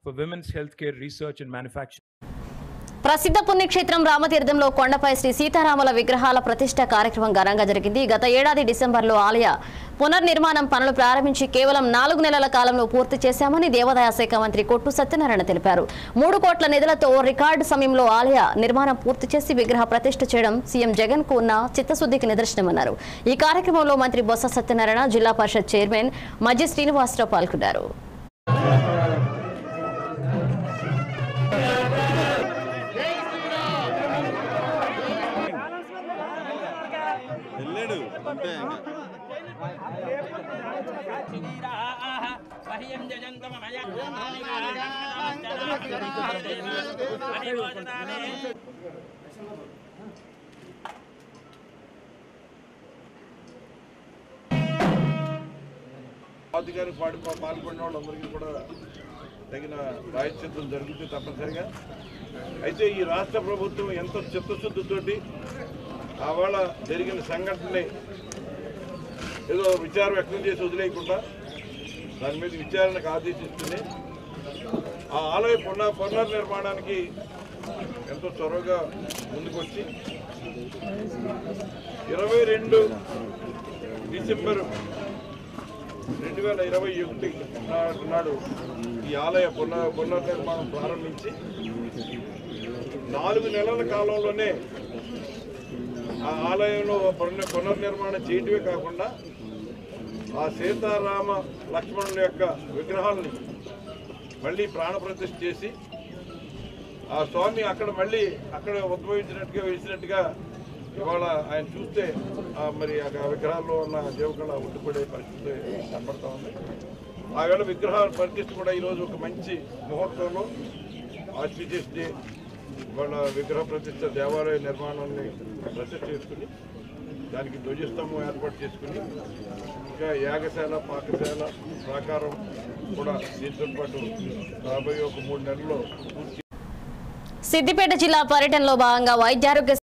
for women's healthcare research and manufacturing. ప్రసిద్ధ పుణ్యక్షేత్రం రామతీర్థంలో కొండపై శ్రీ సీతారాముల విగ్రహాల ప్రతిష్ట కార్యక్రమం ఘనంగా జరిగింది గత ఏడాది డిసెంబర్లో ఆలయ పునర్నిర్మాణం పనులు ప్రారంభించి కేవలం నాలుగు నెలల కాలంలో పూర్తి చేశామని దేవాదాయ శాఖ మంత్రి కొట్టు సత్యనారాయణ తెలిపారు మూడు కోట్ల నిధులతో రికార్డు సమయంలో ఆలయ నిర్మాణం పూర్తి చేసి విగ్రహ ప్రతిష్ఠ చేయడం సీఎం జగన్ కు ఉన్న చిత్తశుద్ధికి నిదర్శనమన్నారు ఈ కార్యక్రమంలో మంత్రి బొత్స సత్యనారాయణ జిల్లా పరిషత్ చైర్మన్ మజ్జి శ్రీనివాసరావు పాల్గొన్నారు వెళ్ళాడు అంతే ఇంకా పాతికారు పాడి పాల్గొన్న వాళ్ళందరికీ కూడా తగిన రాయచిత్రం జరుగుతుంది తప్పనిసరిగా అయితే ఈ రాష్ట్ర ప్రభుత్వం ఎంతో చిత్తశుద్ధితోటి ఆవేళ జరిగిన సంఘటనని ఏదో విచారం వ్యక్తం చేసి వదిలేయకుండా దాని మీద విచారణకు ఆదేశిస్తుంది ఆ ఆలయ పునః పునర్నిర్మాణానికి ఎంతో చొరవగా ముందుకొచ్చి ఇరవై రెండు డిసెంబర్ రెండు వేల ఇరవై ఒకటి నాడు నాడు ఈ ఆలయ పునః పునర్నిర్మాణం ప్రారంభించి నాలుగు నెలల కాలంలోనే ఆ ఆలయంలో పునర్ పునర్నిర్మాణం చేయటమే కాకుండా ఆ సీతారామ లక్ష్మణుల యొక్క విగ్రహాలని మళ్ళీ ప్రాణప్రతిష్ఠ చేసి ఆ స్వామి అక్కడ మళ్ళీ అక్కడ ఉద్భవించినట్టుగా వేసినట్టుగా ఇవాళ ఆయన చూస్తే ఆ మరి ఆ విగ్రహాల్లో ఉన్న దేవకళ ఉండిపడే పరిస్థితి కనపడతా ఉంది ఆ వేళ విగ్రహ ప్రతిష్ఠ కూడా ఈరోజు ఒక మంచి ముహూర్తంలో ఆస్పిజియస్ డే వాళ్ళ విగ్రహ ప్రతిష్ఠ దేవాలయ నిర్మాణాన్ని ప్రతిష్ఠ చేసుకుని దానికి ధ్వజస్తంభం ఏర్పాటు చేసుకుని ఇంకా యాగశాల పాకశాల ప్రాకారం కూడా దీంతో పాటు రాబోయే ఒక మూడు నెలల్లో పూర్తి సిద్దిపేట జిల్లా పర్యటనలో భాగంగా వైద్యారోగ్య